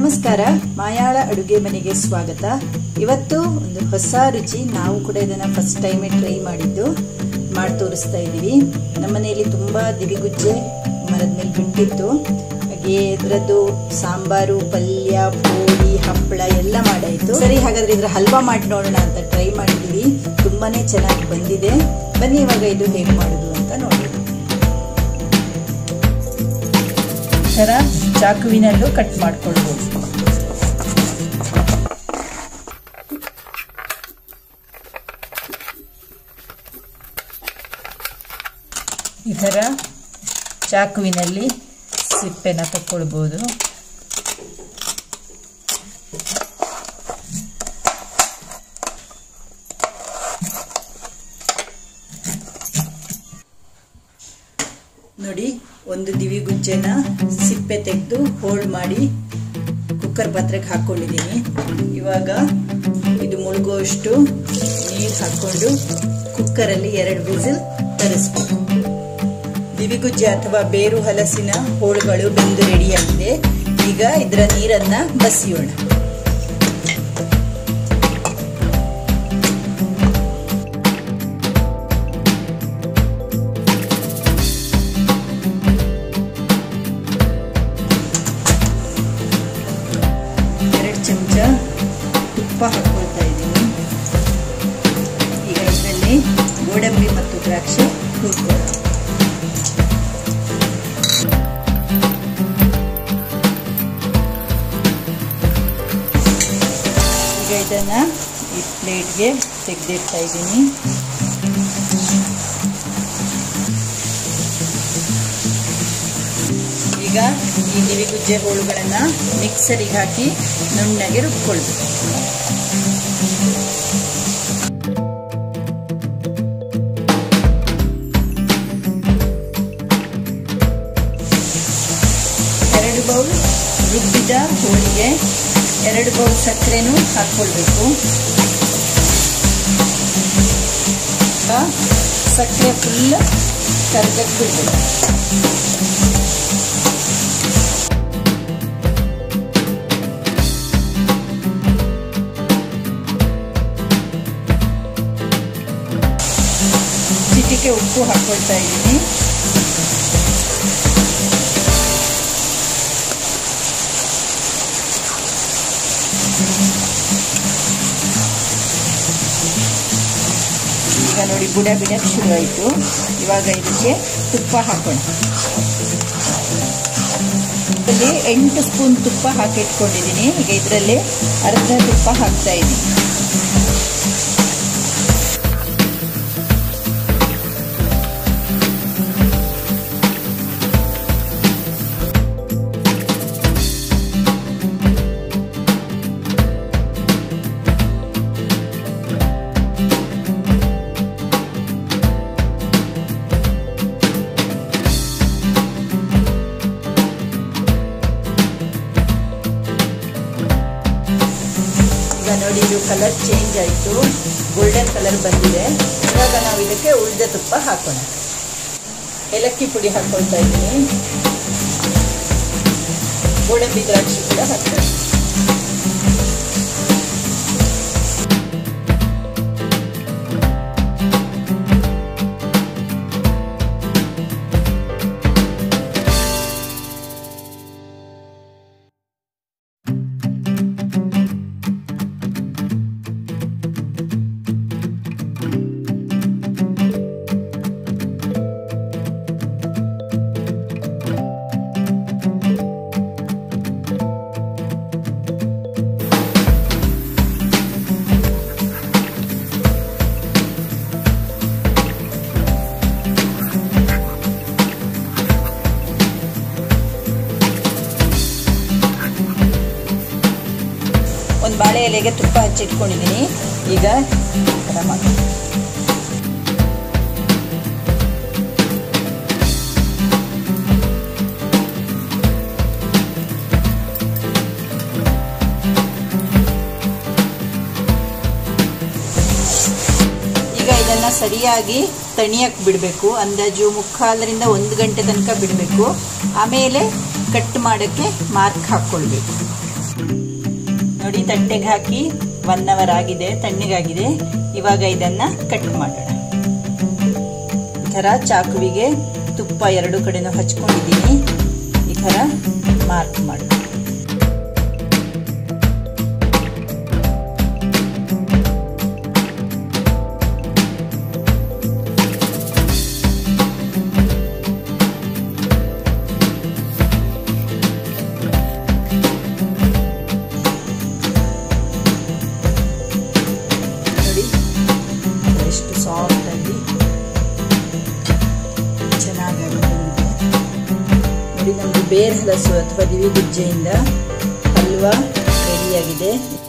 ನಮಸ್ಕಾರ ಮಾಯಾಳ ಅಡುಗೆ ಮನೆಗೆ ಸ್ವಾಗತ ಇವತ್ತು ಒಂದು ಹೊಸ ರುಚಿ ನಾವು ಕೂಡ ಇದನ್ನ ಫಸ್ಟ್ ಟೈಮೇ ಟ್ರೈ ಮಾಡಿದ್ದು ಮಾಡಿ ತೋರಿಸ್ತಾ ಇದ್ದೀವಿ ನಮ್ಮ ಮನೆಯಲ್ಲಿ ತುಂಬಾ ದಿವಿಗುಜ್ಜೆ ಮರದ ಮೇಲೆ ಬಿಟ್ಟಿತ್ತು ಹಾಗೆ ಇದರದ್ದು ಸಾಂಬಾರು ಪಲ್ಯ ಪೋಳಿ ಹಪ್ಪಳ ಎಲ್ಲ ಮಾಡಾಯಿತು ಸರಿ ಹಾಗಾದ್ರೆ ಇದ್ರ ಹಲ್ವಾ ಮಾಡಿ ನೋಡೋಣ ಅಂತ ಟ್ರೈ ಮಾಡಿದ್ದೀವಿ ತುಂಬಾನೇ ಚೆನ್ನಾಗಿ ಬಂದಿದೆ ಬನ್ನಿ ಇವಾಗ ಇದು ಹೇಗೆ ಮಾಡೋದು ಅಂತ ನೋಡಿ ಥರ ಚಾಕುವಿನಲ್ಲೂ ಕಟ್ ಮಾಡ್ಕೊಳ್ಬೋದು ಈ ಥರ ಚಾಕುವಿನಲ್ಲಿ ಸಿಪ್ಪೆನ ತಕ್ಕೊಳ್ಬೋದು ನೋಡಿ ಒಂದು ದಿವಿಗುಜ್ಜೆನ ಸಿಪ್ಪೆ ತೆಗೆದು ಹೋಲ್ಡ್ ಮಾಡಿ ಕುಕ್ಕರ್ ಪಾತ್ರೆಗೆ ಹಾಕ್ಕೊಂಡಿದ್ದೀನಿ ಇವಾಗ ಇದು ಮುಳುಗುವಷ್ಟು ನೀರು ಹಾಕ್ಕೊಂಡು ಕುಕ್ಕರಲ್ಲಿ ಎರಡು ವಿಸಿಲ್ ತರಿಸ್ಬೇಕು ದಿವಿಗುಜ್ಜೆ ಅಥವಾ ಬೇರು ಹಲಸಿನ ಹೋಳುಗಳು ಬೆಂದು ರೆಡಿಯಾಗಿದೆ ಈಗ ಇದರ ನೀರನ್ನ ಬಸಿಯೋಣ ಎರಡು ಚಮಚ ತುಪ್ಪ ಹಾಕ್ಕೊಳ್ತಾ ಇದ್ದೀನಿ ಈಗ ಇದರಲ್ಲಿ ಗೋಡಂಬಿ ಮತ್ತು ದ್ರಾಕ್ಷಿ ಹುರ್ಕೊಳ್ಳೋಣ ಈಗ ಇದನ್ನ ಈ ಪ್ಲೇಟ್ಗೆ ತೆಗೆದಿಡ್ತಾ ಇದ್ದೀನಿ ಈಗ ಈ ನಿವಿಗುಜ್ಜೆ ಹೋಳುಗಳನ್ನ ಮಿಕ್ಸರಿಗೆ ಹಾಕಿ ನುಣ್ಣಗೆ ರುಬ್ಕೊಳ್ಬೇಕು ಎರಡು ಬೌಲ್ ರುಬ್ಬಿದ ಹೋಳಿಗೆ ಎರಡು ಬೌಲ್ ಸಕ್ಕರೆನೂ ಹಾಕ್ಕೊಳ್ಬೇಕು ಸಕ್ಕರೆ ಫುಲ್ ಕರ್ಗಕ್ಕೆ ಬಿಡ್ಬೇಕು ಚಿಟಿಕೆ ಉಪ್ಪು ಹಾಕ್ಕೊಳ್ತಾ ಇದ್ದೀನಿ ಈಗ ನೋಡಿ ಬುಡ ಬಿಡಕ್ಕೆ ಶುರು ಆಯಿತು ಇವಾಗ ಇದಕ್ಕೆ ತುಪ್ಪ ಹಾಕೋಣ ಇಲ್ಲಿ ಎಂಟು ಸ್ಪೂನ್ ತುಪ್ಪ ಹಾಕಿಟ್ಕೊಂಡಿದ್ದೀನಿ ಈಗ ಇದರಲ್ಲಿ ಅರ್ಧ ತುಪ್ಪ ಹಾಕ್ತಾ ಇದ್ದೀನಿ ಈಗ ನೋಡಿ ಇದು ಕಲರ್ ಚೇಂಜ್ ಆಯಿತು ಗೋಲ್ಡನ್ ಕಲರ್ ಬಂದಿದೆ ಇವಾಗ ನಾವು ಇದಕ್ಕೆ ಉಳಿದ ತುಪ್ಪ ಹಾಕೋಣ ಏಲಕ್ಕಿ ಪುಡಿ ಹಾಕೊಳ್ತಾ ಇದ್ದೀನಿ ಗೋಡಂಬಿ ದ್ರಾಕ್ಷಿ ಕೂಡ ಹಾಕ್ತೀನಿ ಒಂದು ಬಾಳೆ ಎಲೆಗೆ ತುಪ್ಪ ಹಚ್ಚಿಟ್ಕೊಂಡಿದ್ದೀನಿ ಈಗ ಥರ ಮಾಡಿ ಈಗ ಇದನ್ನ ಸರಿಯಾಗಿ ತಣಿಯಕ್ಕೆ ಬಿಡಬೇಕು ಅಂದಾಜು ಮುಕ್ಕಾಲರಿಂದ ಒಂದು ಗಂಟೆ ತನಕ ಬಿಡಬೇಕು ಆಮೇಲೆ ಕಟ್ ಮಾಡೋಕ್ಕೆ ಮಾರ್ಕ್ ಹಾಕ್ಕೊಳ್ಬೇಕು ನೋಡಿ ತಟ್ಟೆಗೆ ಹಾಕಿ ಒನ್ ಅವರ್ ಆಗಿದೆ ತಣ್ಣಗಾಗಿದೆ ಇವಾಗ ಇದನ್ನ ಕಟ್ ಮಾಡೋಣ ಈ ಥರ ಚಾಕುವಿಗೆ ತುಪ್ಪ ಎರಡು ಕಡೆನೂ ಹಚ್ಕೊಂಡಿದ್ದೀನಿ ಈ ಥರ ಮಾರ್ಕ್ ಮಾಡಿ ನೋಡಿ ಎಷ್ಟು ಸಾಫ್ಟ್ ಆಗಿ ಚೆನ್ನಾಗಿ ಬಂದಿದೆ ನೋಡಿ ನಮಗೆ ಬೇರ್ ಹಲಸು ಅಥವಾ ದಿವಿಗುಜ್ಜೆಯಿಂದ ಹಲ್ವಾ ರೆಡಿಯಾಗಿದೆ